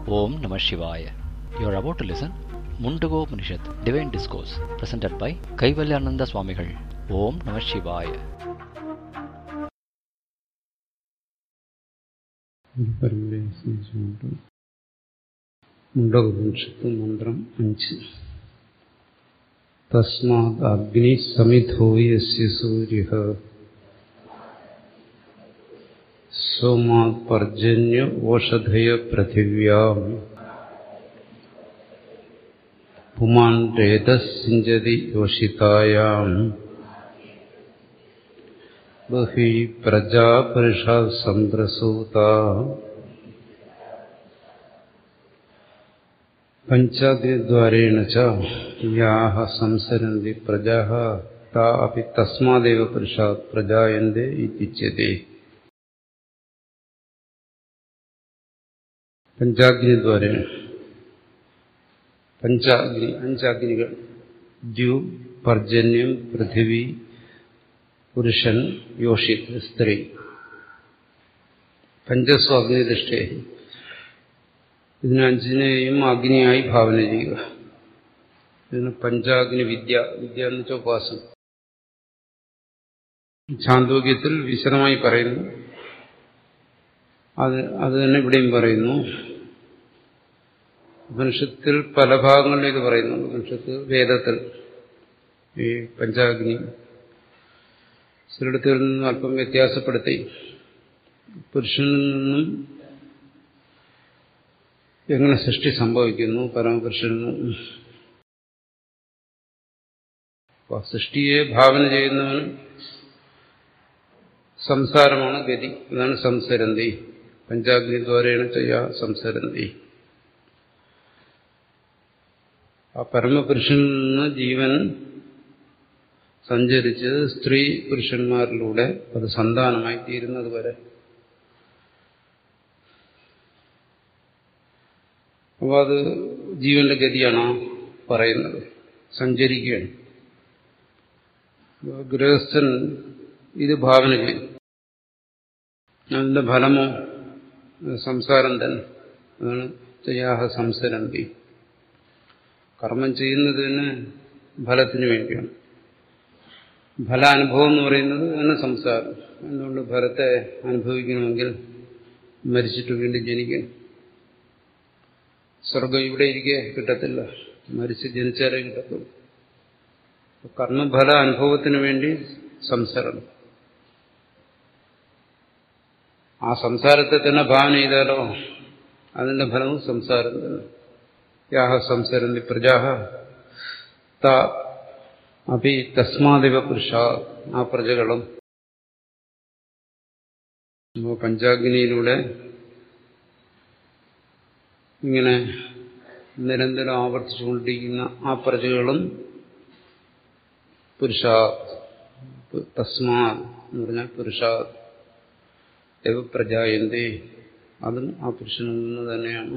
Om Namah Shivaya. You are about to listen Mundago Upanishad, Divine Discourse, presented by Kaivalyananda Swamigal. Om Namah Shivaya. ഒരു പരമ്പരയെ സ്മരിച്ചുകൊണ്ട് മുണ്ടകോപനിഷത്ത് മന്ത്രം അഞ്ച് തസ്മാത് അഗ്നി സമിധോ യസ്യ സൂര്യ സോമാത് പർജന്യ ഓഷധയ പൃഥിവ്യാം പുമാൻ രേതസിഞ്ചതി യോഷിതായാം ബഹി പ്രജാപുരുഷ സംപ്രസൂത പഞ്ചാദ്യദ്വാരേണ ച യാഹ സംസരന്തി പ്രജാഃ താ അപി തസ്മാദേവ പുരുഷാത് പ്രജായന്തെ ഇത്യുച്യത്തെ പഞ്ചാഗ്നിദ്വാരേണ പഞ്ചാഗ്നി അഞ്ചാഗ്നികൾ ദ്യു പർജന്യം പൃഥിവി പുരുഷൻ യോഷിത് സ്ത്രീ പഞ്ചസ്വ അഗ്നിദൃഷ്ടേ ഇതിനഞ്ചിനെയും അഗ്നിയായി ഭാവന ചെയ്യുക ഇതിന് പഞ്ചാഗ്നി വിദ്യ വിദ്യ എന്ന് വെച്ചാൽ ഉപാസന ചാന്തോക്യത്തിൽ വിശദമായി പറയുന്നു അത് അത് തന്നെ ഇവിടെയും പറയുന്നു ഉപനിഷത്തിൽ പല ഭാഗങ്ങളിൽ ഇത് പറയുന്നു ഉപനിഷത്ത് വേദത്തിൽ ഈ പഞ്ചാഗ്നി ചിലയിടത്തിൽ നിന്നും അല്പം വ്യത്യാസപ്പെടുത്തി പുരുഷനിൽ നിന്നും എങ്ങനെ സൃഷ്ടി സംഭവിക്കുന്നു പരമപുരുഷനിൽ നിന്നും സൃഷ്ടിയെ ഭാവന ചെയ്യുന്നവന് സംസാരമാണ് ഗതി അതാണ് സംസരന്തി പഞ്ചാഗ്നി ദ്വാരേണ ചെയ്യാ സംസരന്തി ആ പരമപുരുഷനിൽ നിന്ന് ജീവൻ സഞ്ചരിച്ച് സ്ത്രീ പുരുഷന്മാരിലൂടെ അത് സന്താനമായി തീരുന്നത് വരെ അപ്പോൾ അത് ജീവന്റെ ഗതിയാണ് പറയുന്നത് സഞ്ചരിക്കുകയാണ് ഗൃഹസ്ഥൻ ഇത് ഭാവന ചെയ്യും അതിന്റെ ഫലമോ സംസാരം തന്നെ അതാണ് ചെയ്യാഹ സംസരന്തി കർമ്മം ചെയ്യുന്നതിന് ഫലത്തിന് വേണ്ടിയാണ് ഫലാനുഭവം എന്ന് പറയുന്നത് തന്നെ സംസാരം എന്തുകൊണ്ട് ഫലത്തെ അനുഭവിക്കണമെങ്കിൽ മരിച്ചിട്ട് വീണ്ടും ജനിക്കണം സ്വർഗം ഇവിടെ ഇരിക്കെ കിട്ടത്തില്ല മരിച്ച് ജനിച്ചാലേ കിട്ടത്തുള്ളൂ കർമ്മഫല അനുഭവത്തിന് വേണ്ടി സംസാരം ആ സംസാരത്തെ തന്നെ ഭാവന ചെയ്താലോ അതിന്റെ ഫലവും സംസാരം തന്നെ യാഹ സംസരന്തി പ്രജാഹ താ അപ്പി തസ്മാദിവ പുരുഷ ആ പ്രജകളും പഞ്ചാഗ്നിയിലൂടെ ഇങ്ങനെ നിരന്തരം ആവർത്തിച്ചുകൊണ്ടിരിക്കുന്ന ആ പ്രജകളും പുരുഷാ തസ്മാ എന്ന് പറഞ്ഞാൽ പുരുഷാ എവ പ്രജായന്തേ അതും ആ പുരുഷനിൽ നിന്ന് തന്നെയാണ്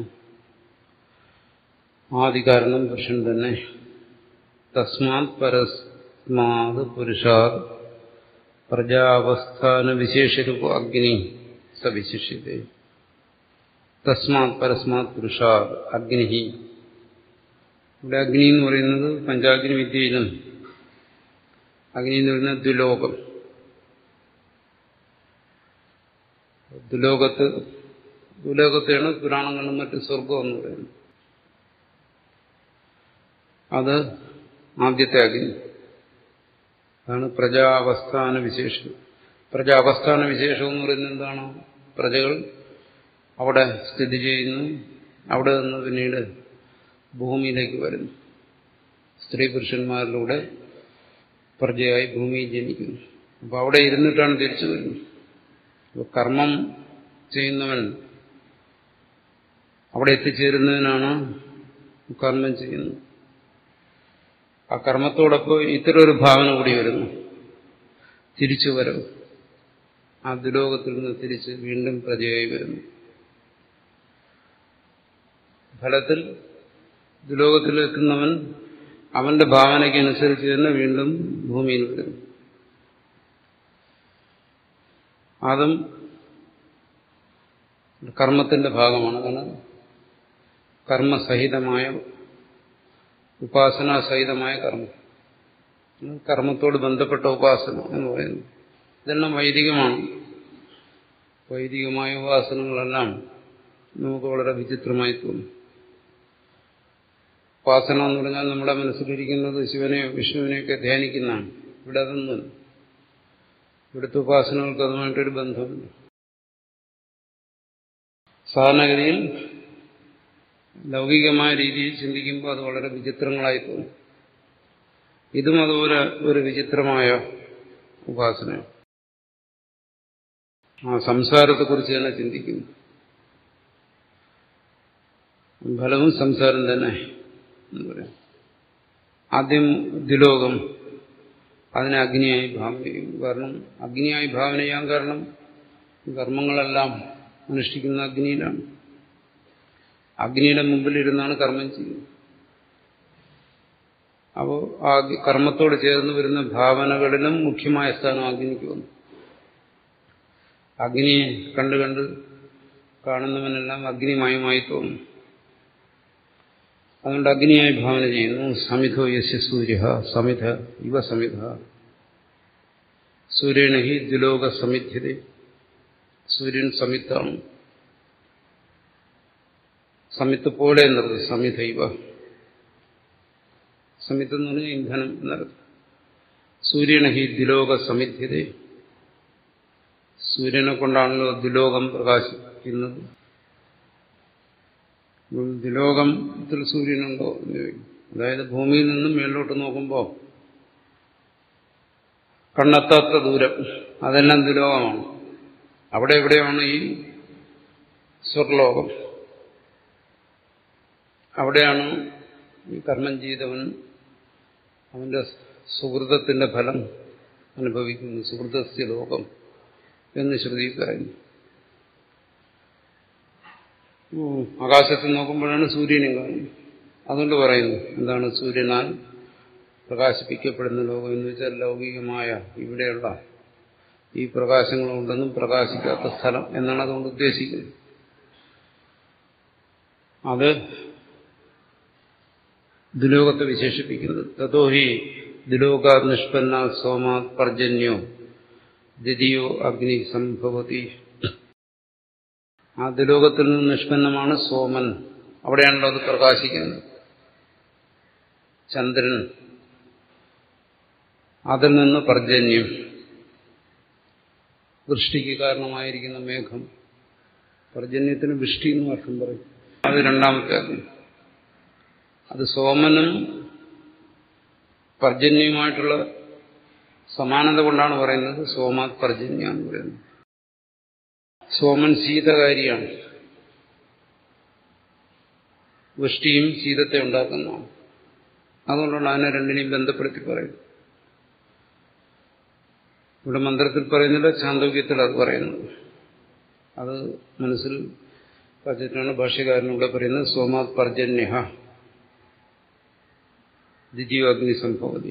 ആദികാരണം പുരുഷൻ തന്നെ തസ്മാത് പരസ്മാത് പുരുഷാത് പ്രജാവസ്ഥാന വിശേഷരൂപ അഗ്നി സവിശിഷ്യത തസ്മാത് പരസ്മാത് പുരുഷാത് അഗ്നി ഇവിടെ അഗ്നി എന്ന് പറയുന്നത് പഞ്ചാഗ്നി വിദ്യയിലും അഗ്നി എന്ന് പറയുന്നത് ദ്വിലോകം ദ്വിലോകത്ത് ദ്വിലോകത്തെയാണ് പുരാണങ്ങളും മറ്റ് സ്വർഗം എന്ന് പറയുന്നത് അത് ആദ്യത്തെ അഗ്നി അതാണ് പ്രജാവസ്ഥാന വിശേഷം പ്രജാവസ്ഥാന വിശേഷം എന്ന് പറയുന്നത് എന്താണ് പ്രജകൾ അവിടെ സ്ഥിതി ചെയ്യുന്നു അവിടെ നിന്ന് പിന്നീട് ഭൂമിയിലേക്ക് വരുന്നു സ്ത്രീ പുരുഷന്മാരിലൂടെ പ്രജയായി ഭൂമിയിൽ ജനിക്കുന്നു അപ്പോൾ അവിടെ ഇരുന്നിട്ടാണ് തിരിച്ചു വരുന്നത് അപ്പോൾ കർമ്മം ചെയ്യുന്നവൻ അവിടെ എത്തിച്ചേരുന്നതിനാണ് കർമ്മം ചെയ്യുന്നത് ആ കർമ്മത്തോടൊപ്പം ഇത്തരം ഒരു ഭാവന കൂടി വരുന്നു തിരിച്ചു വരവ് ആ ദുലോകത്തിൽ നിന്ന് തിരിച്ച് വീണ്ടും പ്രജയായി വരുന്നു ഫലത്തിൽ ദുലോകത്തിലെത്തുന്നവൻ അവന്റെ ഭാവനയ്ക്കനുസരിച്ച് തന്നെ വീണ്ടും ഭൂമിയിൽ വരുന്നു അതും കർമ്മത്തിന്റെ ഭാഗമാണ് കാരണം കർമ്മസഹിതമായ ഉപാസനാസഹിതമായ കർമ്മം കർമ്മത്തോട് ബന്ധപ്പെട്ട ഉപാസന എന്ന് പറയുന്നത് ഇതെല്ലാം വൈദികമാണ് വൈദികമായ ഉപാസനകളെല്ലാം നമുക്ക് വളരെ വിചിത്രമായി തോന്നും ഉപാസന എന്ന് പറഞ്ഞാൽ നമ്മുടെ മനസ്സിലിരിക്കുന്നത് ശിവനെയോ വിഷ്ണുവിനെയൊക്കെ ധ്യാനിക്കുന്നതാണ് ഇവിടെ അതൊന്നും ഇവിടുത്തെ ഉപാസനകൾക്ക് അതുമായിട്ടൊരു ബന്ധമുണ്ട് സാധാരണഗതിയിൽ ലൗകികമായ രീതിയിൽ ചിന്തിക്കുമ്പോൾ അത് വളരെ വിചിത്രങ്ങളായി തോന്നും ഇതും അതുപോലെ ഒരു വിചിത്രമായ ഉപാസന ആ സംസാരത്തെക്കുറിച്ച് തന്നെ ചിന്തിക്കുന്നു ഫലവും സംസാരം തന്നെ എന്ന് പറയാം ആദ്യം ദുലോകം അതിനെ അഗ്നിയായി ഭാവന ചെയ്യും കാരണം അഗ്നിയായി ഭാവന ചെയ്യാൻ കാരണം കർമ്മങ്ങളെല്ലാം അനുഷ്ഠിക്കുന്ന അഗ്നിയിലാണ് അഗ്നിയുടെ മുമ്പിലിരുന്നാണ് കർമ്മം ചെയ്യുന്നത് അപ്പോൾ ആ കർമ്മത്തോട് ചേർന്ന് വരുന്ന ഭാവനകളിലും മുഖ്യമായ സ്ഥാനം അഗ്നിക്ക് വന്നു അഗ്നിയെ കണ്ട് കണ്ട് കാണുന്നവനെല്ലാം അഗ്നിമയമായി തോന്നും അതുകൊണ്ട് അഗ്നിയായി ഭാവന ചെയ്യുന്നു സമിധോ യശ സൂര്യ സമിധ ഇവ സമിധ സൂര്യന് ഹി ദുലോക സമിധ്യത സൂര്യൻ സമിത്താണ് സമിത്ത് പോലെ എന്നത് സമിധ ഇവ സമിത്ത് എന്ന് പറഞ്ഞാൽ ഇന്ധനം എന്നർത്ഥം സൂര്യന് ഹി ദുലോക സമിധ്യത സൂര്യനെ കൊണ്ടാണല്ലോ ദുലോകം പ്രകാശിക്കുന്നത് ദുലോകത്തിൽ സൂര്യനുണ്ടോ എന്ന് ചോദിക്കും അതായത് ഭൂമിയിൽ നിന്നും മേലോട്ട് നോക്കുമ്പോൾ കണ്ണെത്താത്ത ദൂരം അതെല്ലാം ദുലോകമാണ് അവിടെ എവിടെയാണ് ഈ സ്വർലോകം അവിടെയാണ് ഈ കർമ്മം ചെയ്തവൻ അവന്റെ സുഹൃതത്തിന്റെ ഫലം അനുഭവിക്കുന്നു സുഹൃതസ്യ ലോകം എന്ന് ശ്രുതി പറയുന്നു ആകാശത്ത് നോക്കുമ്പോഴാണ് സൂര്യനും കാണുന്നത് അതുകൊണ്ട് പറയുന്നു എന്താണ് സൂര്യനാൽ പ്രകാശിപ്പിക്കപ്പെടുന്ന ലോകം എന്ന് വെച്ചാൽ ലൗകികമായ ഇവിടെയുള്ള ഈ പ്രകാശങ്ങളുണ്ടെന്നും പ്രകാശിക്കാത്ത സ്ഥലം എന്നാണ് അതുകൊണ്ട് ഉദ്ദേശിക്കുന്നത് അത് ദുലോകത്തെ വിശേഷിപ്പിക്കുന്നത് തതോഹി ദുലോക നിഷ്പന്ന സോമാത് പർജന്യോ ദ്വിതീയോ അഗ്നി സംഭവതി ആ ദുലോകത്തിൽ നിന്ന് നിഷ്പന്നമാണ് സോമൻ അവിടെയാണല്ലോ അത് പ്രകാശിക്കുന്നത് ചന്ദ്രൻ അതിൽ നിന്ന് പർജന്യം വൃഷ്ടിക്ക് കാരണമായിരിക്കുന്ന മേഘം പർജന്യത്തിന് വൃഷ്ടി എന്ന് അർത്ഥം പറയും അത് രണ്ടാമത്തെ അഗ്നി അത് സോമനും പർജന്യവുമായിട്ടുള്ള സമാനത കൊണ്ടാണ് പറയുന്നത് സോമാത് പർജന്യ എന്ന് പറയുന്നത് സോമൻ ശീതകാരിയാണ് വൃഷ്ടിയും ശീതത്തെ ഉണ്ടാക്കുന്നതാണ് അതുകൊണ്ടാണ് അതിനെ രണ്ടിനെയും ബന്ധപ്പെടുത്തി പറയുന്നത് ഇവിടെ മന്ത്രത്തിൽ പറയുന്നില്ല ചാന്തോക്യത്തിൽ അത് പറയുന്നത് അത് മനസ്സിൽ വച്ചിട്ടാണ് ഭാഷ്യകാരൻ ഇവിടെ പറയുന്നത് സോമാത് പർജന്യ ദ്വിതീയ അഗ്നി സംഭവതി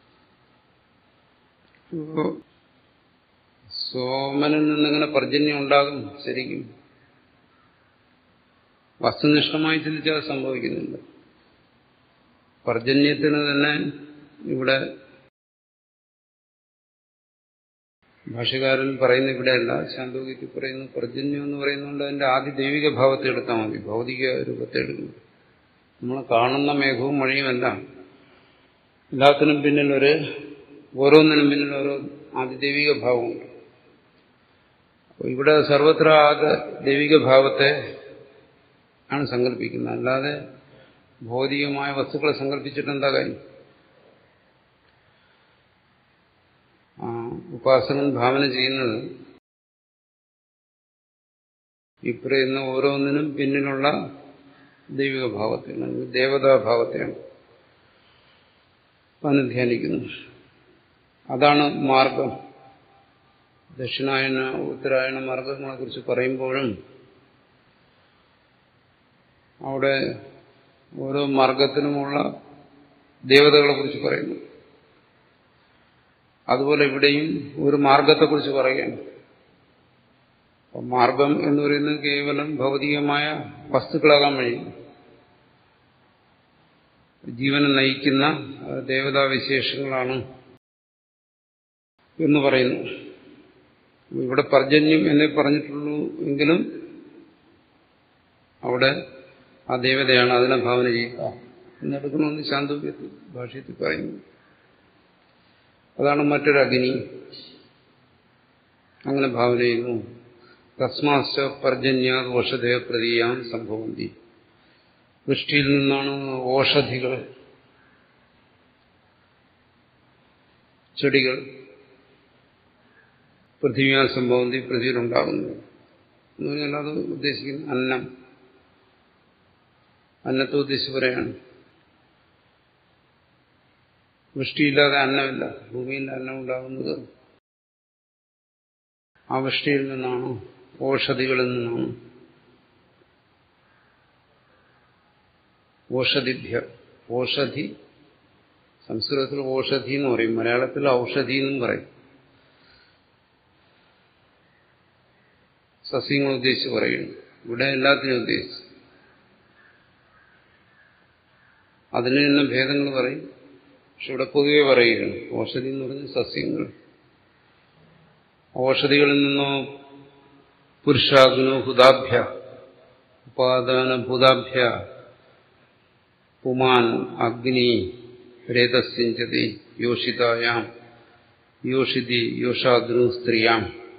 സോമനിൽ നിന്നിങ്ങനെ പർജന്യം ഉണ്ടാകും ശരിക്കും വസ്തുനിഷ്ഠമായി ചിന്തിച്ചാൽ സംഭവിക്കുന്നില്ല പർജന്യത്തിന് തന്നെ ഇവിടെ ഭാഷകാരൻ പറയുന്ന ഇവിടെയല്ല ശാന്തോഗിക്ക് പറയുന്നു പർജന്യം എന്ന് പറയുന്നതുകൊണ്ട് അതിന്റെ ആദ്യ ദൈവിക ഭാവത്തെ എടുത്താൽ മതി ഭൗതിക രൂപത്തെ എടുക്കുന്നു നമ്മൾ കാണുന്ന മേഘവും മഴയുമെല്ലാം എല്ലാത്തിനും പിന്നിൽ ഒരു ഓരോന്നിനും പിന്നിൽ ഓരോ ആദിദൈവിക ഭാവമുണ്ട് അപ്പോൾ ഇവിടെ സർവത്ര ആദ്യ ദൈവിക ഭാവത്തെ ആണ് സങ്കല്പിക്കുന്നത് അല്ലാതെ ഭൗതികമായ വസ്തുക്കളെ സങ്കല്പിച്ചിട്ട് എന്താ കാര്യം ആ ഉപാസകൻ ഭാവന ചെയ്യുന്നത് ഈ പറയുന്ന ഓരോന്നിനും പിന്നിലുള്ള ദൈവിക ഭാവത്തെയാണ് ദേവതാഭാവത്തെയാണ് അനുധ്യാനിക്കുന്നു അതാണ് മാർഗം ദക്ഷിണായന ഉത്തരായണ മാർഗങ്ങളെ കുറിച്ച് പറയുമ്പോഴും അവിടെ ഓരോ മാർഗത്തിനുമുള്ള ദേവതകളെ കുറിച്ച് പറയുന്നു അതുപോലെ ഇവിടെയും ഒരു മാർഗത്തെക്കുറിച്ച് പറയുകയാണ് മാർഗം എന്ന് പറയുന്നത് കേവലം ഭൗതികമായ വസ്തുക്കളാകാൻ കഴിയും ജീവനെ നയിക്കുന്ന ദേവതാവിശേഷങ്ങളാണ് എന്ന് പറയുന്നു ഇവിടെ പർജന്യം എന്നേ പറഞ്ഞിട്ടുള്ളൂ എങ്കിലും അവിടെ ആ ദേവതയാണ് അതിനെ ഭാവന ചെയ്യുക എന്നെടുക്കണമെന്ന് ശാന്തോക്യത്തിൽ ഭാഷ്യത്തിൽ പറയുന്നു അതാണ് മറ്റൊരു അഗ്നി അങ്ങനെ ഭാവന ചെയ്യുന്നു തസ്മാശ്ച പർജന്യാ ഓഷധയ പ്രതീയാൻ സംഭവന്തി വൃഷ്ടിയിൽ നിന്നാണ് ഓഷധികൾ ചെടികൾ പൃഥ്വിയാ സംഭവന്തി പൃഥ്വിയിലുണ്ടാകുന്നത് എന്ന് പറഞ്ഞാൽ അത് ഉദ്ദേശിക്കുന്ന അന്നം അന്നത്തെ ഉദ്ദേശിച്ച് പറയാണ് വൃഷ്ടിയില്ലാതെ അന്നമില്ല ഭൂമിയിൽ അന്നം ഉണ്ടാകുന്നത് ആ വൃഷ്ടിയിൽ നിന്നാണ് ഓഷധികളിൽ നിന്നാണ് ഓഷധിഭ്യ ഓഷധി സംസ്കൃതത്തിൽ ഓഷധി എന്ന് പറയും മലയാളത്തിൽ ഔഷധി എന്നും പറയും സസ്യങ്ങൾ ഉദ്ദേശിച്ച് പറയുന്നു ഇവിടെ എല്ലാത്തിനും ഉദ്ദേശിച്ച് അതിന് തന്നെ ഭേദങ്ങൾ പറയും പക്ഷെ ഇവിടെ പൊതുവെ പറയുകയാണ് ഓഷധി എന്ന് പറഞ്ഞ സസ്യങ്ങൾ ഓഷധികളിൽ നിന്നോ പുരുഷാഗ്നോ ഹുദാഭ്യ ഉപാദാന ഭൂതാഭ്യ പുമാൻ അഗ്നി രേതസ്യഞ്ചതി യോഷിതായാം യോഷിതി യോഷാഗ്നു സ്ത്രീയാം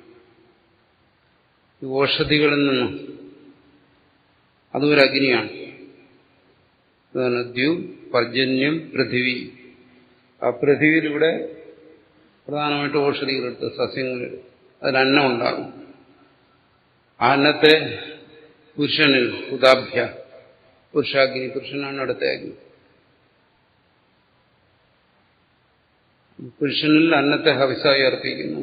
ഈ ഓഷധികളിൽ നിന്നും അതും ഒരു അഗ്നിയാണ് അതാണ് ദ്യു പർജന്യം പൃഥിവി ആ പൃഥിവിയിലൂടെ പ്രധാനമായിട്ട് ഓഷധികളെടുത്ത് സസ്യങ്ങൾ അതിൽ അന്നം ഉണ്ടാകും ആ അന്നത്തെ പുരുഷനിൽ ഉദാഭ്യ പുരുഷാഗ്നി പുരുഷനാണ് അടുത്ത അഗ്നി പുരുഷനിൽ അന്നത്തെ ഹവിസായി അർപ്പിക്കുന്നു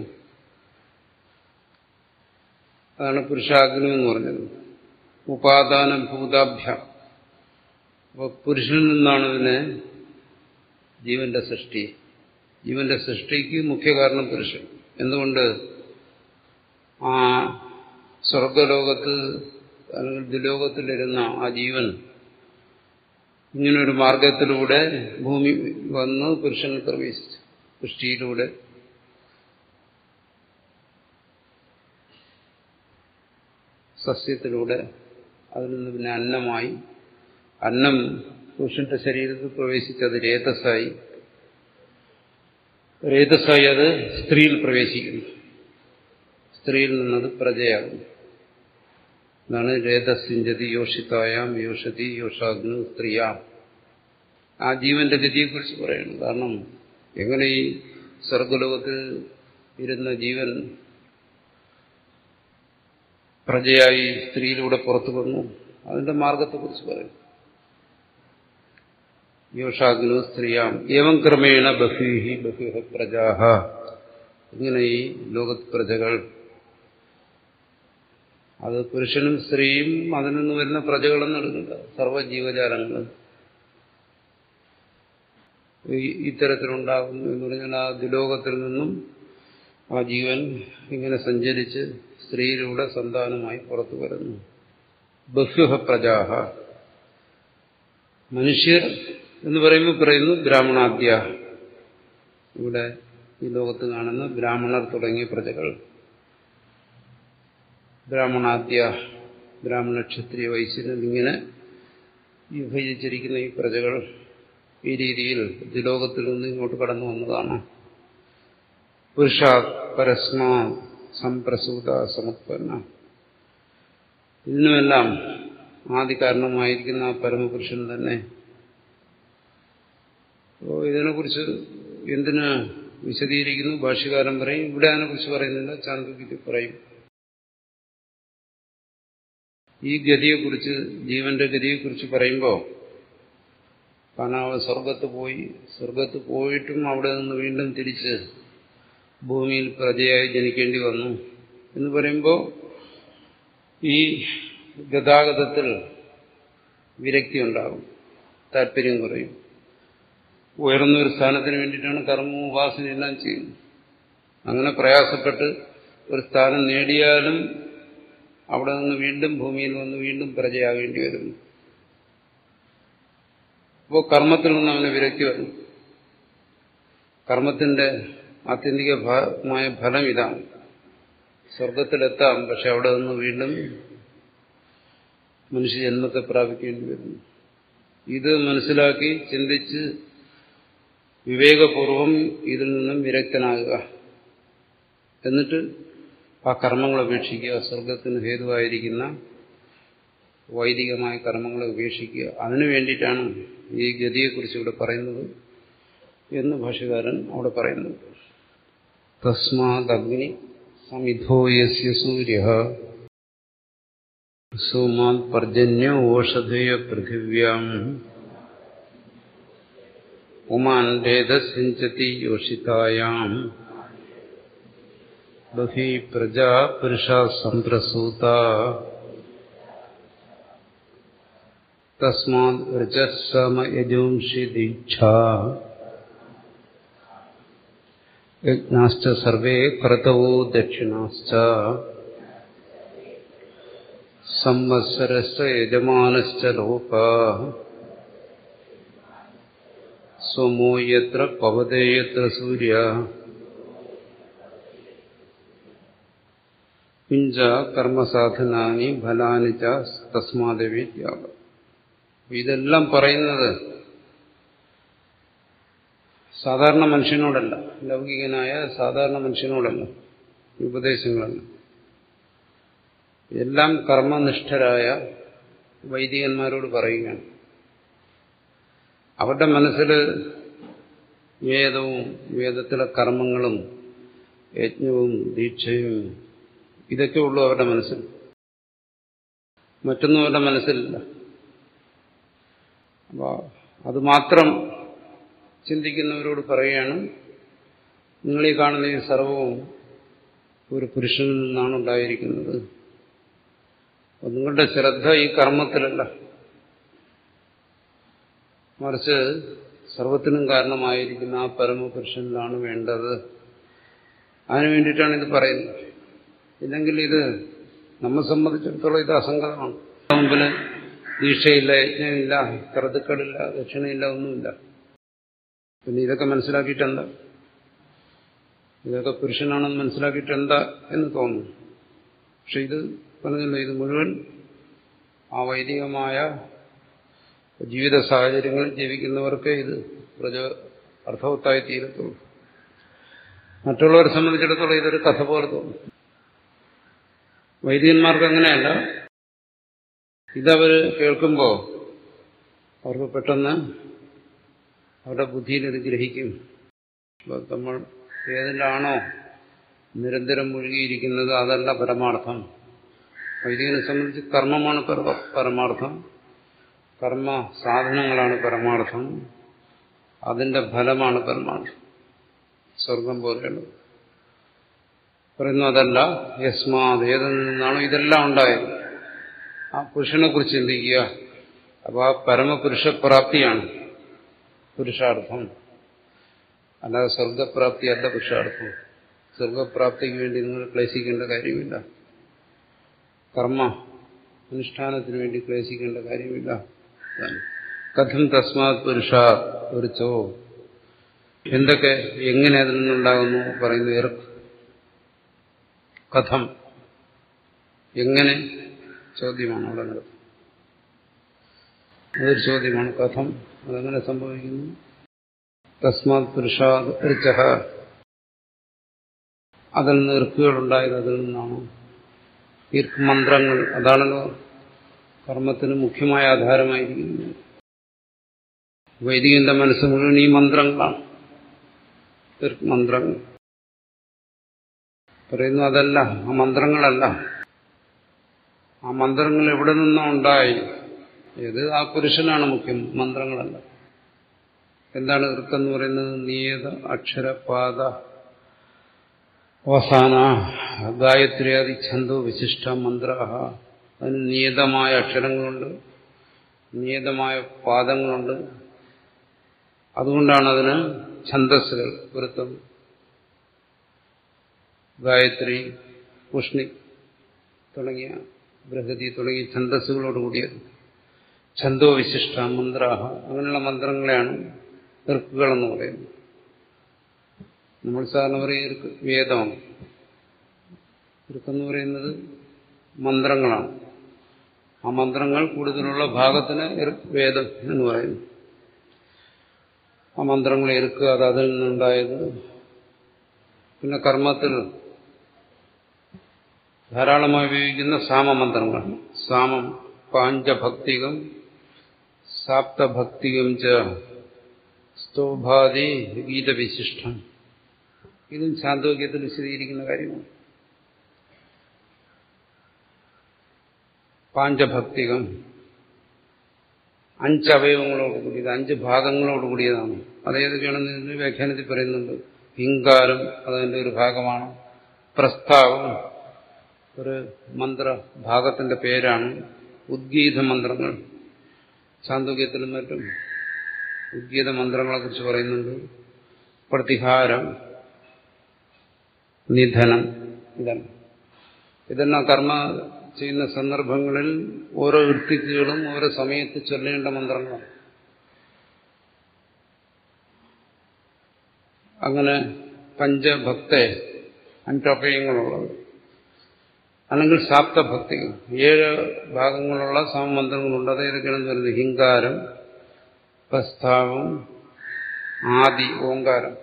അതാണ് പുരുഷാഗ്നി എന്ന് പറഞ്ഞത് ഉപാദാന ഭൂതാഭ്യ അപ്പോൾ പുരുഷനിൽ നിന്നാണ് ഇതിനെ ജീവന്റെ സൃഷ്ടി ജീവന്റെ സൃഷ്ടിക്ക് മുഖ്യ കാരണം പുരുഷൻ എന്തുകൊണ്ട് ആ സ്വർഗലോകത്ത് അല്ലെങ്കിൽ ദുലോകത്തിലിരുന്ന ആ ജീവൻ ഇങ്ങനൊരു മാർഗത്തിലൂടെ ഭൂമി വന്ന് പുരുഷനിൽ പ്രവേശിച്ചു സൃഷ്ടിയിലൂടെ സസ്യത്തിലൂടെ അതിൽ നിന്ന് പിന്നെ അന്നമായി അന്നം പുരുഷന്റെ ശരീരത്തിൽ പ്രവേശിച്ചത് രേതസ്സായി രേതസ്സായി അത് സ്ത്രീയിൽ പ്രവേശിക്കുന്നു സ്ത്രീയിൽ നിന്നത് പ്രജയാകുന്നു എന്നാണ് രേതസിഞ്ചതി യോഷിതായാം യോഷതി യോഷാഗ്നു സ്ത്രീയാം ആ ജീവന്റെ ഗതിയെക്കുറിച്ച് പറയുന്നു കാരണം എങ്ങനെ ഈ സ്വർഗലോകത്തിൽ ഇരുന്ന ജീവൻ പ്രജയായി സ്ത്രീയിലൂടെ പുറത്തു വന്നു അതിന്റെ മാർഗത്തെക്കുറിച്ച് പറയും യോഷാഗ്നു സ്ത്രീയാം ഏവം ക്രമേണ ബഹുഹി ബഹുഹ പ്രജാഹ ഇങ്ങനെ ഈ ലോകത്ത് പ്രജകൾ അത് പുരുഷനും സ്ത്രീയും അതിൽ നിന്ന് വരുന്ന പ്രജകളെന്ന് എടുക്കില്ല സർവ്വജീവജാലങ്ങൾ ഇത്തരത്തിലുണ്ടാകുന്നു എന്ന് പറഞ്ഞാൽ ആ ദുലോകത്തിൽ നിന്നും ആ ജീവൻ ഇങ്ങനെ സഞ്ചരിച്ച് സ്ത്രീയിലൂടെ സന്താനമായി പുറത്തു വരുന്നു ബഹ്യുഹ പ്രജാഹ മനുഷ്യർ എന്ന് പറയുമ്പോൾ പറയുന്നു ബ്രാഹ്മണാദ്യ ഇവിടെ ഈ ലോകത്ത് കാണുന്ന ബ്രാഹ്മണർ തുടങ്ങിയ പ്രജകൾ ബ്രാഹ്മണാദ്യ ബ്രാഹ്മണ ക്ഷത്രിയ വൈശ്യൻ ഇങ്ങനെ വിഭജിച്ചിരിക്കുന്ന ഈ പ്രജകൾ ഈ രീതിയിൽ ദുലോകത്തിൽ നിന്ന് ഇങ്ങോട്ട് കടന്നു വന്നതാണ് പുരുഷ പരസ്മാ സംപ്രസൂത സമുത്പന്ന ഇതിനുമെല്ലാം ആദ്യ കാരണമായിരിക്കുന്ന ആ പരമപുരുഷൻ തന്നെ അപ്പോൾ ഇതിനെക്കുറിച്ച് എന്തിന് വിശദീകരിക്കുന്നു ഭാഷ്യകാരൻ പറയും ഇവിടെ അതിനെക്കുറിച്ച് പറയുന്നില്ല ചാന്ദ്രഗീതി പറയും ഈ ഗതിയെക്കുറിച്ച് ജീവന്റെ ഗതിയെക്കുറിച്ച് പറയുമ്പോൾ കാരണം സ്വർഗത്ത് പോയി സ്വർഗത്ത് പോയിട്ടും അവിടെ നിന്ന് വീണ്ടും തിരിച്ച് ഭൂമിയിൽ പ്രജയായി ജനിക്കേണ്ടി വന്നു എന്ന് പറയുമ്പോൾ ഈ ഗതാഗതത്തിൽ വിരക്തി ഉണ്ടാകും താല്പര്യം കുറയും ഉയർന്ന ഒരു സ്ഥാനത്തിന് വേണ്ടിയിട്ടാണ് കർമ്മവും ഉപാസനയും എല്ലാം ചെയ്യുന്നത് അങ്ങനെ പ്രയാസപ്പെട്ട് ഒരു സ്ഥാനം നേടിയാലും അവിടെ നിന്ന് വീണ്ടും ഭൂമിയിൽ വന്ന് വീണ്ടും പ്രജയാകേണ്ടി വരുന്നു അപ്പോൾ കർമ്മത്തിൽ നിന്ന് അവന് വിരക്തി വരും കർമ്മത്തിന്റെ ആത്യന്തികമായ ഫലം ഇതാണ് സ്വർഗത്തിലെത്താം പക്ഷെ അവിടെ നിന്ന് വീണ്ടും മനുഷ്യജന്മത്തെ പ്രാപിക്കേണ്ടി വരുന്നു ഇത് മനസ്സിലാക്കി ചിന്തിച്ച് വിവേകപൂർവം ഇതിൽ നിന്നും വിരക്തനാകുക എന്നിട്ട് ആ കർമ്മങ്ങൾ ഉപേക്ഷിക്കുക സ്വർഗത്തിന് ഹേതുവായിരിക്കുന്ന വൈദികമായ കർമ്മങ്ങളെ ഉപേക്ഷിക്കുക അതിനു വേണ്ടിയിട്ടാണ് ഈ ഗതിയെക്കുറിച്ച് ഇവിടെ പറയുന്നത് എന്ന് ഭാഷകാരൻ അവിടെ പറയുന്നുണ്ട് തസ്മാദഗ്നി സമിധോ യസ്യ സൂര്യ സോമാത് പർജന്യോ ഓഷധയ പൃഥിവ്യാം ഉമാൻ രേതസിഞ്ചതി യോഷിതായാം ബഹി പ്രജാ പുരുഷ സംപ്രസൂത തസ്മാത് രജസമയജോംഷി ദീക്ഷ യജ്ഞാശ്ച സർവേ ക്രതവോ ദക്ഷിണാശ്ച സംവത്സരശ്ച യജമാനശ്ച ലോക സ്വമോ യത്ര പവതേ യത്ര സൂര്യ പിഞ്ച കർമ്മസാധനാനി ഫലാനി ച തസ്മാദേവീത്യാഗ ഇതെല്ലാം പറയുന്നത് സാധാരണ മനുഷ്യനോടല്ല ലൗകികനായ സാധാരണ മനുഷ്യനോടല്ല ഉപദേശങ്ങളല്ല എല്ലാം കർമ്മനിഷ്ഠരായ വൈദികന്മാരോട് പറയുകയാണ് അവരുടെ മനസ്സിൽ വേദവും വേദത്തിലെ കർമ്മങ്ങളും യജ്ഞവും ദീക്ഷയും ഇതൊക്കെ ഉള്ളൂ അവരുടെ മനസ്സിൽ മറ്റൊന്നും അവരുടെ മനസ്സിലില്ല അപ്പോൾ അത് മാത്രം ചിന്തിക്കുന്നവരോട് പറയുകയാണ് നിങ്ങൾ ഈ കാണുന്ന ഈ സർവവും ഒരു പുരുഷനിൽ നിന്നാണ് ഉണ്ടായിരിക്കുന്നത് അപ്പോൾ നിങ്ങളുടെ ശ്രദ്ധ ഈ കർമ്മത്തിലല്ല മറിച്ച് സർവത്തിനും കാരണമായിരിക്കുന്ന ആ പരമപുരുഷനിലാണ് വേണ്ടത് അതിനു വേണ്ടിയിട്ടാണ് ഇത് പറയുന്നത് ഇല്ലെങ്കിൽ ഇത് നമ്മെ സംബന്ധിച്ചിടത്തോളം ഇത് അസംഗതമാണ് മുമ്പിൽ ദീക്ഷയില്ല യജ്ഞമില്ല കറുതുക്കളില്ല ദക്ഷിണയില്ല ഒന്നുമില്ല പിന്നെ ഇതൊക്കെ മനസ്സിലാക്കിയിട്ട് എന്താ ഇതൊക്കെ പുരുഷനാണെന്ന് മനസ്സിലാക്കിയിട്ട് എന്താ എന്ന് തോന്നുന്നു പക്ഷെ ഇത് പറഞ്ഞല്ലോ ഇത് മുഴുവൻ ആ വൈദികമായ ജീവിത സാഹചര്യങ്ങളിൽ ജീവിക്കുന്നവർക്ക് ഇത് പ്രജ അർത്ഥവത്തായി തീരത്തുള്ളൂ മറ്റുള്ളവരെ സംബന്ധിച്ചിടത്തോളം ഇതൊരു കഥ പോലെ തോന്നും വൈദികന്മാർക്ക് അങ്ങനെയല്ല ഇതവർ കേൾക്കുമ്പോൾ അവർക്ക് പെട്ടെന്ന് അവരുടെ ബുദ്ധിയിൽ ഇത് ഗ്രഹിക്കും നമ്മൾ ഏതിലാണോ നിരന്തരം മുഴുകിയിരിക്കുന്നത് അതല്ല പരമാർത്ഥം വൈദികനെ സംബന്ധിച്ച് കർമ്മമാണ് പരമാർത്ഥം കർമ്മ സാധനങ്ങളാണ് പരമാർത്ഥം അതിന്റെ ഫലമാണ് പരമാർത്ഥം സ്വർഗം പോലെയുള്ളത് പറയുന്നു അതല്ല യസ്മാത് ഏതിൽ നിന്നാണോ ഇതെല്ലാം ഉണ്ടായത് ആ പുരുഷനെ കുറിച്ച് ചിന്തിക്കുക അപ്പോൾ ആ പരമപുരുഷപ്രാപ്തിയാണ് പുരുഷാർത്ഥം അല്ലാതെ സ്വർഗപ്രാപ്തി അല്ല പുരുഷാർത്ഥം സ്വർഗപ്രാപ്തിക്ക് വേണ്ടി നിങ്ങൾ ക്ലേശിക്കേണ്ട കാര്യമില്ല കർമ്മ അനുഷ്ഠാനത്തിന് വേണ്ടി ക്ലേശിക്കേണ്ട കാര്യമില്ല കഥം തസ്മാത് പുരുഷ പുരുച്ചോ എന്തൊക്കെ എങ്ങനെ അതിൽ നിന്നുണ്ടാകുന്നു പറയുന്നു ഇറക്ക് കഥം എങ്ങനെ ചോദ്യമാണ് അവിടെ നടത്തുന്നത് അതൊരു ചോദ്യമാണ് കഥം അതെങ്ങനെ സംഭവിക്കുന്നു തസ്മാത് പുരുഷാത് ഋച്ചഹ അതിൽ നിന്ന് ഇർക്കുകളുണ്ടായത് അതിൽ നിന്നാണ് ഇർക്ക് മന്ത്രങ്ങൾ അതാണല്ലോ കർമ്മത്തിന് മുഖ്യമായ ആധാരമായിരിക്കുന്നത് വൈദികന്റെ മനസ്സ് മുഴുവൻ ഈ മന്ത്രങ്ങളാണ് ഇർക്ക് മന്ത്രങ്ങൾ പറയുന്നു അതല്ല ആ മന്ത്രങ്ങളല്ല ആ മന്ത്രങ്ങൾ എവിടെ നിന്നോ ഉണ്ടായി ഇത് ആ പുരുഷനാണ് മുഖ്യം മന്ത്രങ്ങളല്ല എന്താണ് ഇർക്കെന്ന് പറയുന്നത് നിയത അക്ഷരപാത അവസാന ഗായത്രിയാദി ഛന്തോ വിശിഷ്ട മന്ത്ര അതിന് നിയതമായ അക്ഷരങ്ങളുണ്ട് നിയതമായ പാദങ്ങളുണ്ട് അതുകൊണ്ടാണ് അതിന് ഛന്തസ്സുകൾ വൃത്തം ഗായത്രി പുഷ്ണി തുടങ്ങിയ ബൃഹതി തുടങ്ങിയ ഛന്തസ്സുകളോട് കൂടിയത് ഛന്തോവിശിഷ്ട മന്ത്രാഹ അങ്ങനെയുള്ള മന്ത്രങ്ങളെയാണ് ഋക്കുകളെന്ന് പറയുന്നത് നമ്മൾ സാധാരണ പറയും ഋക്ക് വേദമാണ് ഋക്കെന്ന് പറയുന്നത് മന്ത്രങ്ങളാണ് ആ മന്ത്രങ്ങൾ കൂടുതലുള്ള ഭാഗത്തിന് വേദം എന്ന് പറയുന്നു ആ മന്ത്രങ്ങൾ എരുക്കുക അത് അതിൽ നിന്നുണ്ടായത് പിന്നെ കർമ്മത്തിൽ ധാരാളമായി ഉപയോഗിക്കുന്ന സാമമന്ത്രങ്ങൾ സാമം പാഞ്ചഭക്തികം സാപ്തഭക്തികം ച സ്തോഭാതി ഗീതവിശിഷ്ടം ഇതും ശാന്തോക്യത്തിൽ വിശദീകരിക്കുന്ന കാര്യമാണ് പാഞ്ചഭക്തികം അഞ്ച് അവയവങ്ങളോട് കൂടിയത് അഞ്ച് ഭാഗങ്ങളോട് കൂടിയതാണ് അതേതൊക്കെയാണെന്ന് ഇതിന്റെ വ്യാഖ്യാനത്തിൽ പറയുന്നുണ്ട് ഹിങ്കാരം അതിന്റെ ഒരു ഭാഗമാണ് പ്രസ്താവം ഒരു മന്ത്ര ഭാഗത്തിന്റെ പേരാണ് ഉദ്ഗീത മന്ത്രങ്ങൾ ചാന്തോക്യത്തിലും മറ്റും ഉദ്ഗീത മന്ത്രങ്ങളെ കുറിച്ച് പറയുന്നുണ്ട് പ്രതിഹാരം നിധനം ഇതാണ് ഇതെല്ലാം കർമ്മ ചെയ്യുന്ന സന്ദർഭങ്ങളിൽ ഓരോ വൃത്തിക്കുകളും ഓരോ സമയത്ത് ചൊല്ലേണ്ട മന്ത്രങ്ങളാണ് അങ്ങനെ പഞ്ചഭക്ത അഞ്ചഭയങ്ങളുള്ളത് അല്ലെങ്കിൽ സാപ്തഭക്തികൾ ഏഴ് ഭാഗങ്ങളുള്ള സമമന്ത്രങ്ങളുണ്ട് അതേതൊക്കെയാണെന്ന് പറയുന്നത് ഹിങ്കാരം പ്രസ്താവം ആദി ഓങ്കാരം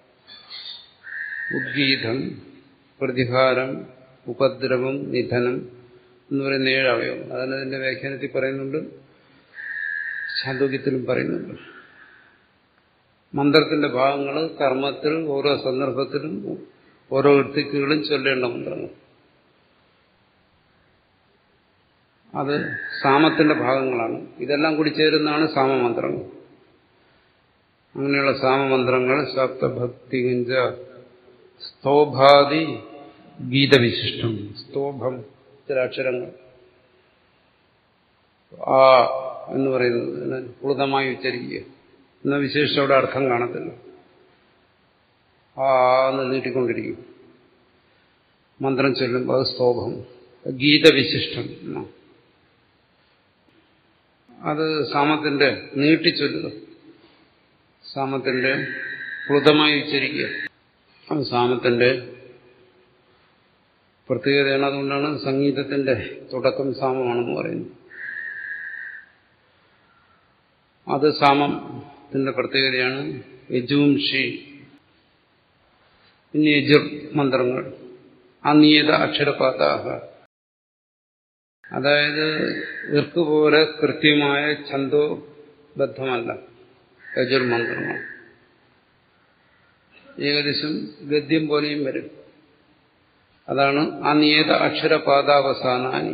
ഉദ്ഗീതം പ്രതിഹാരം ഉപദ്രവം നിധനം എന്ന് പറയുന്ന ഏഴ് അവയവം അതിന് അതിന്റെ വ്യാഖ്യാനത്തിൽ പറയുന്നുണ്ട് ശാന്തോക്യത്തിലും പറയുന്നുണ്ട് മന്ത്രത്തിന്റെ ഭാഗങ്ങൾ കർമ്മത്തിൽ ഓരോ സന്ദർഭത്തിലും ഓരോ വൃത്തിക്കുകളും ചൊല്ലേണ്ട മന്ത്രങ്ങൾ അത് സാമത്തിന്റെ ഭാഗങ്ങളാണ് ഇതെല്ലാം കൂടി ചേരുന്നതാണ് സാമമന്ത്രങ്ങൾ അങ്ങനെയുള്ള സാമമന്ത്രങ്ങൾ സപ്തഭക്തികിഞ്ച സ്തോഭാതി ഗീതവിശിഷ്ടം സ്തോഭം ചില അക്ഷരങ്ങൾ ആ എന്ന് പറയുന്നത് പ്ലുതമായി ഉച്ചരിക്കുക എന്ന വിശേഷം അവിടെ അർത്ഥം കാണത്തില്ല ആ എന്ന് നീട്ടിക്കൊണ്ടിരിക്കും മന്ത്രം ചൊല്ലുമ്പോൾ അത് സ്തോഭം ഗീതവിശിഷ്ടം എന്നാണ് അത് സാമത്തിന്റെ നീട്ടിച്ചൊല്ലുക സാമത്തിന്റെ പ്ലുതമായി ഉച്ചരിക്കുക അത് സാമത്തിന്റെ പ്രത്യേകതയാണ് അതുകൊണ്ടാണ് സംഗീതത്തിന്റെ തുടക്കം സാമമാണെന്ന് പറയുന്നത് അത് സാമത്തിന്റെ പ്രത്യേകതയാണ് യജുംഷി പിന്നെ യജുർ മന്ത്രങ്ങൾ അനിയത അക്ഷരപാതാഹ അതായത് ഇർക്ക് പോലെ കൃത്യമായ ഛന്തോബദ്ധമല്ല യജുർമന്ത്രങ്ങൾ ഏകദേശം ഗദ്യം പോലെയും വരും അതാണ് അനിയത അക്ഷരപാദാവസാനാനി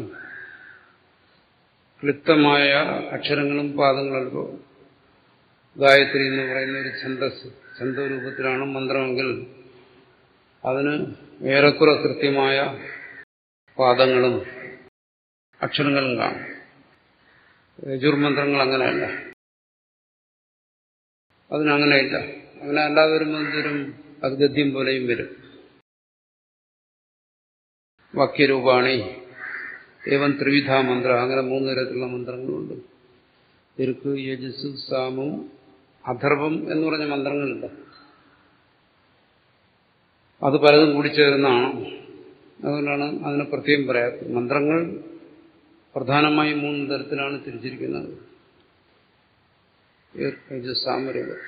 ക്ലിപ്തമായ അക്ഷരങ്ങളും പാദങ്ങളും ഗായത്രി എന്ന് പറയുന്ന ഒരു ഛന്തസ് ഛന്തരൂപത്തിലാണ് മന്ത്രമെങ്കിൽ അതിന് ഏറെക്കുറെ കൃത്യമായ പാദങ്ങളും അക്ഷരങ്ങളും കാണും യജുർമന്ത്രങ്ങൾ അങ്ങനെയല്ല അതിനങ്ങനെയില്ല അങ്ങനെ അല്ലാതെ വരുമ്പോൾ എന്തൊരും അത് ഗദ്യം പോലെയും വരും വാക്യരൂപാണി ഏവം ത്രിവിധ മന്ത്ര അങ്ങനെ മൂന്ന് തരത്തിലുള്ള മന്ത്രങ്ങളുണ്ട് തിരുക്ക് യജസ് സാമു അഥർവം എന്ന് പറഞ്ഞ മന്ത്രങ്ങളുണ്ട് അത് പലതും കൂടിച്ചേരുന്നതാണ് അതുകൊണ്ടാണ് അതിനെ പ്രത്യേകം പറയാത്തത് മന്ത്രങ്ങൾ പ്രധാനമായും മൂന്ന് തരത്തിലാണ് തിരിച്ചിരിക്കുന്നത് സാമരൂപം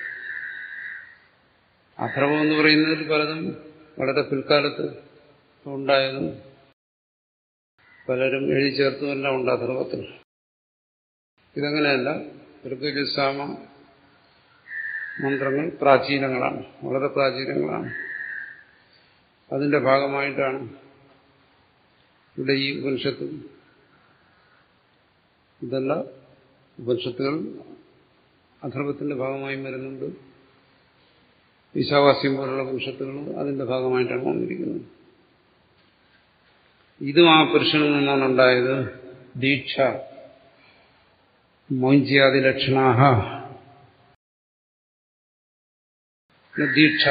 അഥർവം എന്ന് പറയുന്നതിൽ പലതും വളരെ പിൽക്കാലത്ത് ഉണ്ടായതും പലരും എഴുതി ചേർത്തുമെല്ലാം ഉണ്ട് അഥർവത്തിൽ ഇതങ്ങനെയല്ല ഋഗ്യസാമ മന്ത്രങ്ങൾ പ്രാചീനങ്ങളാണ് വളരെ പ്രാചീനങ്ങളാണ് അതിന്റെ ഭാഗമായിട്ടാണ് ഇവിടെ ഈ ഉപനിഷത്തും ഇതല്ല ഉപനിഷത്തുകൾ അഥർവത്തിന്റെ ഭാഗമായും വരുന്നുണ്ട് ഈശാവാസ്യം പോലുള്ള ഉപനിഷത്തുകൾ അതിന്റെ ഭാഗമായിട്ടാണ് വന്നിരിക്കുന്നത് ഇതും ആ പുരുഷനിൽ നിന്നാണ് ഉണ്ടായത് ദീക്ഷ മൗഞ്ചിയാദി ലക്ഷണാഹ ദീക്ഷ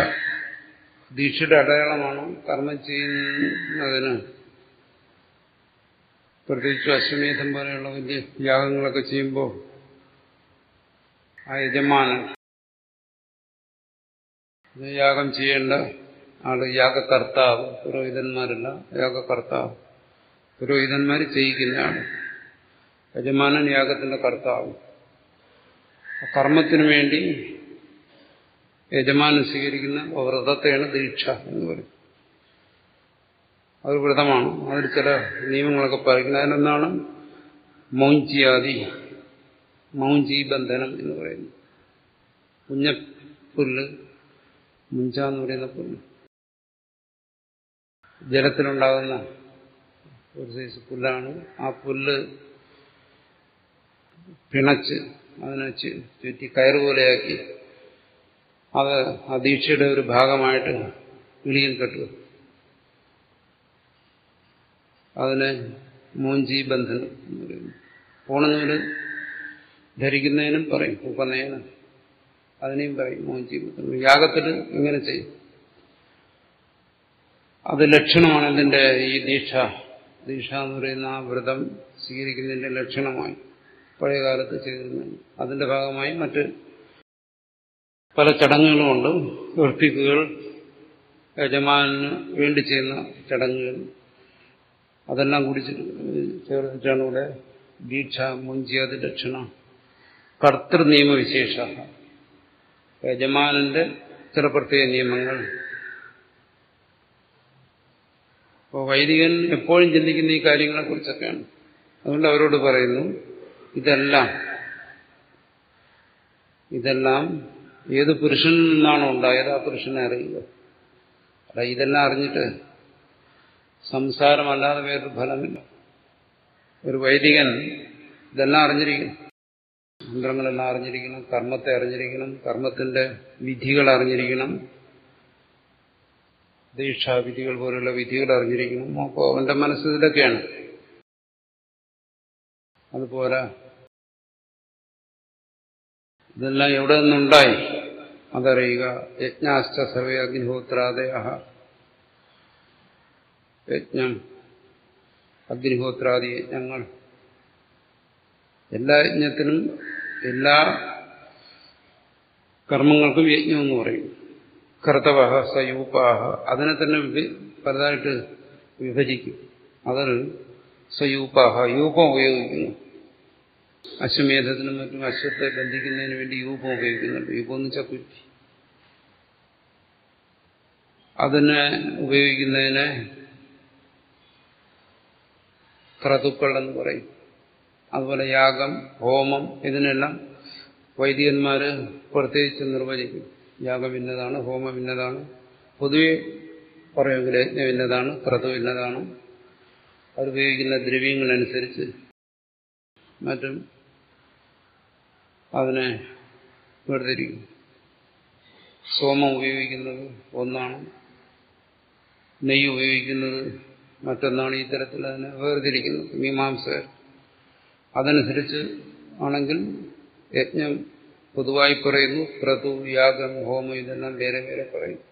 ദീക്ഷയുടെ അടയാളമാണ് കർമ്മം ചെയ്യുന്നതിന് പ്രത്യേകിച്ച് അശ്വമേധം പോലെയുള്ള വലിയ യാഗങ്ങളൊക്കെ ചെയ്യുമ്പോൾ ആ യജമാനൻ യാഗം ചെയ്യേണ്ട ആള് യാഗകർത്താവ് പുരോഹിതന്മാരല്ല യാഗകർത്താവ് പുരോഹിതന്മാർ ചെയ്യിക്കുന്ന ആള് യജമാനൻ യാഗത്തിന്റെ കർത്താവ് കർമ്മത്തിനു വേണ്ടി യജമാനൻ സ്വീകരിക്കുന്ന വ്രതത്തെയാണ് ദീക്ഷ എന്ന് പറയും അത് വ്രതമാണ് അതിൽ ചില നിയമങ്ങളൊക്കെ പറയുന്നത് അതിനൊന്നാണ് മൗഞ്ചിയാദി മൗഞ്ചി ബന്ധനം എന്ന് പറയുന്നു കുഞ്ഞപ്പുല്ല് മുഞ്ച എന്ന് പറയുന്ന പുല്ല് ജലത്തിലുണ്ടാകുന്ന ഒരു സൈസ് പുല്ലാണ് ആ പുല്ല് പിണച്ച് അതിനെ ചുറ്റി കയറുപോലെയാക്കി അത് ആ ദീക്ഷയുടെ ഒരു ഭാഗമായിട്ട് കിളിയിൽ കെട്ടുക അതിനെ മൂഞ്ചി ബന്ധനം എന്ന് പറയുന്നു പൂണനൂല് ധരിക്കുന്നതിനും പറയും ഉപനയനം അതിനെയും പറയും മൂഞ്ചി ബന്ധനം യാഗത്തിൽ ഇങ്ങനെ ചെയ്യും അത് ലക്ഷണമാണ് ഇതിന്റെ ഈ ദീക്ഷ ദീക്ഷ എന്ന് പറയുന്ന ആ വ്രതം സ്വീകരിക്കുന്നതിന്റെ ലക്ഷണമായി പഴയകാലത്ത് ചെയ്തിരുന്നത് അതിന്റെ ഭാഗമായി മറ്റ് പല ചടങ്ങുകളുമുണ്ട് ഉറപ്പിക്കുകൾ യജമാനന് വേണ്ടി ചെയ്യുന്ന ചടങ്ങുകൾ അതെല്ലാം കൂടി ചേർത്തിട്ടാണ് ഇവിടെ ദീക്ഷ മുഞ്ചിയത് ലക്ഷണ കർത്തൃ നിയമവിശേഷ യജമാനന്റെ ചില പ്രത്യേക നിയമങ്ങൾ അപ്പോൾ വൈദികൻ എപ്പോഴും ചിന്തിക്കുന്ന ഈ കാര്യങ്ങളെ കുറിച്ചൊക്കെയാണ് അതുകൊണ്ട് അവരോട് പറയുന്നു ഇതെല്ലാം ഇതെല്ലാം ഏത് പുരുഷനിൽ നിന്നാണോ ഉണ്ടായത് ആ പുരുഷനെ അറിയുക അല്ല ഇതെല്ലാം അറിഞ്ഞിട്ട് സംസാരമല്ലാതെ വേറൊരു ഫലമില്ല ഒരു വൈദികൻ ഇതെല്ലാം അറിഞ്ഞിരിക്കണം മന്ത്രങ്ങളെല്ലാം അറിഞ്ഞിരിക്കണം കർമ്മത്തെ അറിഞ്ഞിരിക്കണം കർമ്മത്തിന്റെ വിധികൾ അറിഞ്ഞിരിക്കണം ദീക്ഷാവിധികൾ പോലുള്ള വിധികൾ അറിഞ്ഞിരിക്കണം അപ്പോൾ അവന്റെ മനസ്സ് ഇതൊക്കെയാണ് അതുപോലെ ഇതെല്ലാം എവിടെ നിന്നുണ്ടായി അതറിയുക യജ്ഞാശ്ച സർവേ അഗ്നിഹോത്രാദയ യജ്ഞം അഗ്നിഹോത്രാദി യജ്ഞങ്ങൾ എല്ലാ യജ്ഞത്തിനും എല്ലാ കർമ്മങ്ങൾക്കും യജ്ഞം എന്ന് പറയും കർത്തവഹ സയൂപാഹ അതിനെ തന്നെ പലതായിട്ട് വിഭജിക്കും അതിൽ സയൂപാഹ യൂപം ഉപയോഗിക്കുന്നു അശ്വമേധത്തിനും മറ്റും അശ്വത്തെ ബന്ധിക്കുന്നതിന് വേണ്ടി യൂപം ഉപയോഗിക്കുന്നുണ്ട് യൂപം എന്ന് വെച്ചാൽ കുറ്റി അതിനെ ഉപയോഗിക്കുന്നതിനെ ക്രതുക്കൾ എന്ന് പറയും അതുപോലെ യാഗം ഹോമം ഇതിനെല്ലാം വൈദികന്മാര് പ്രത്യേകിച്ച് നിർവചിക്കും യാഗം ഇന്നതാണ് ഹോമം ഇന്നതാണ് പൊതുവെ പറയുമെങ്കിൽ യജ്ഞം ഇന്നതാണ് ക്രതു ഇന്നതാണ് അത് ഉപയോഗിക്കുന്ന ദ്രവ്യങ്ങളനുസരിച്ച് മറ്റും അതിനെ വേർതിരിക്കും സോമം ഉപയോഗിക്കുന്നത് ഒന്നാണ് നെയ്യ് ഉപയോഗിക്കുന്നത് മറ്റൊന്നാണ് ഈ തരത്തിൽ അതിനെ വേർതിരിക്കുന്നത് മീമാംസകർ അതനുസരിച്ച് ആണെങ്കിൽ യജ്ഞം പൊതുവായി പറയുന്നു ക്രതു യാഗം ഹോമം ഇതെല്ലാം വേറെ വേറെ പറയുന്നു